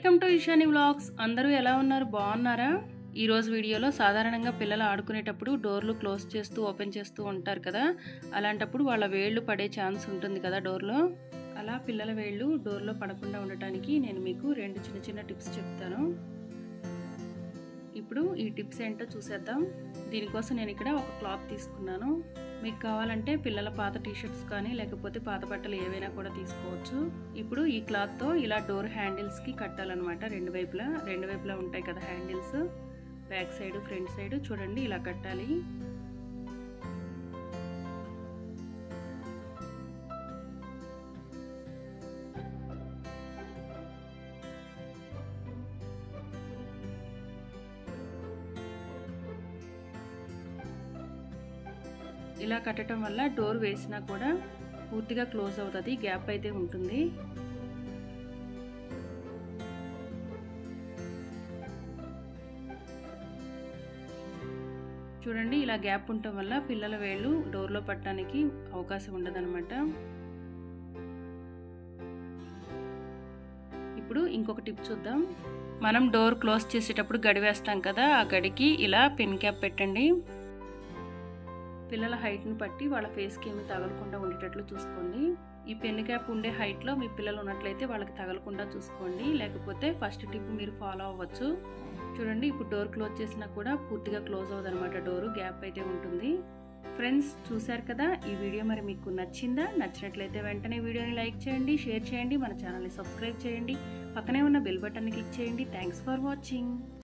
welcome to Ishani vlogs అందరూ ఎలా ఉన్నారు బాగున్నారా ఈ రోజు వీడియోలో సాధారణంగా పిల్లలు ఆడుకునేటప్పుడు డోర్లు క్లోజ్ చేస్తూ ఓపెన్ చేస్తూ ఉంటారు కదా అలాంటప్పుడు వాళ్ళ వేళ్ళు పడే ఛాన్స్ ఉంటుంది కదా డోర్లో అలా పిల్లల వేళ్ళు డోర్లో పడకుండా ఉండటానికి నేను మీకు రెండు చిన్న చిన్న టిప్స్ చెప్తాను ఇప్పుడు ఈ టిప్స్ ఏంటో చూసేద్దాం దీనికోసం నేను ఇక్కడ ఒక క్లాత్ తీసుకున్నాను మీకు కావాలంటే పిల్లల పాత టీషర్ట్స్ కానీ లేకపోతే పాత బట్టలు ఏవైనా కూడా తీసుకోవచ్చు ఇప్పుడు ఈ క్లాత్తో ఇలా డోర్ హ్యాండిల్స్కి కట్టాలన్నమాట రెండు వైపులా రెండు వైపులా ఉంటాయి కదా handles back side front side చూడండి ఇలా కట్టాలి ఇలా కట్టడం వల్ల డోర్ వేసినా కూడా పూర్తిగా క్లోజ్ అవుతుంది గ్యాప్ అయితే ఉంటుంది చూడండి ఇలా గ్యాప్ ఉండటం వల్ల పిల్లల వేళ్ళు డోర్లో పట్టడానికి అవకాశం ఉండదన్నమాట ఇప్పుడు ఇంకొక టిప్ చూద్దాం మనం డోర్ క్లోజ్ చేసేటప్పుడు గడి వేస్తాం కదా ఆ గడికి ఇలా పెన్ క్యాప్ పెట్టండి పిల్లల హైట్ని బట్టి వాళ్ళ ఫేస్కి ఏమి తగలకుండా ఉండేటట్లు చూసుకోండి ఈ పెన్ క్యాప్ ఉండే హైట్లో మీ పిల్లలు ఉన్నట్లయితే వాళ్ళకి తగలకుండా చూసుకోండి లేకపోతే ఫస్ట్ టిప్ మీరు ఫాలో అవ్వచ్చు చూడండి ఇప్పుడు డోర్ క్లోజ్ చేసినా కూడా పూర్తిగా క్లోజ్ అవ్వదు అనమాట డోరు గ్యాప్ అయితే ఉంటుంది ఫ్రెండ్స్ చూశారు కదా ఈ వీడియో మరి మీకు నచ్చిందా నచ్చినట్లయితే వెంటనే వీడియోని లైక్ చేయండి షేర్ చేయండి మన ఛానల్ని సబ్స్క్రైబ్ చేయండి పక్కనే ఉన్న బెల్ బటన్ని క్లిక్ చేయండి థ్యాంక్స్ ఫర్ వాచింగ్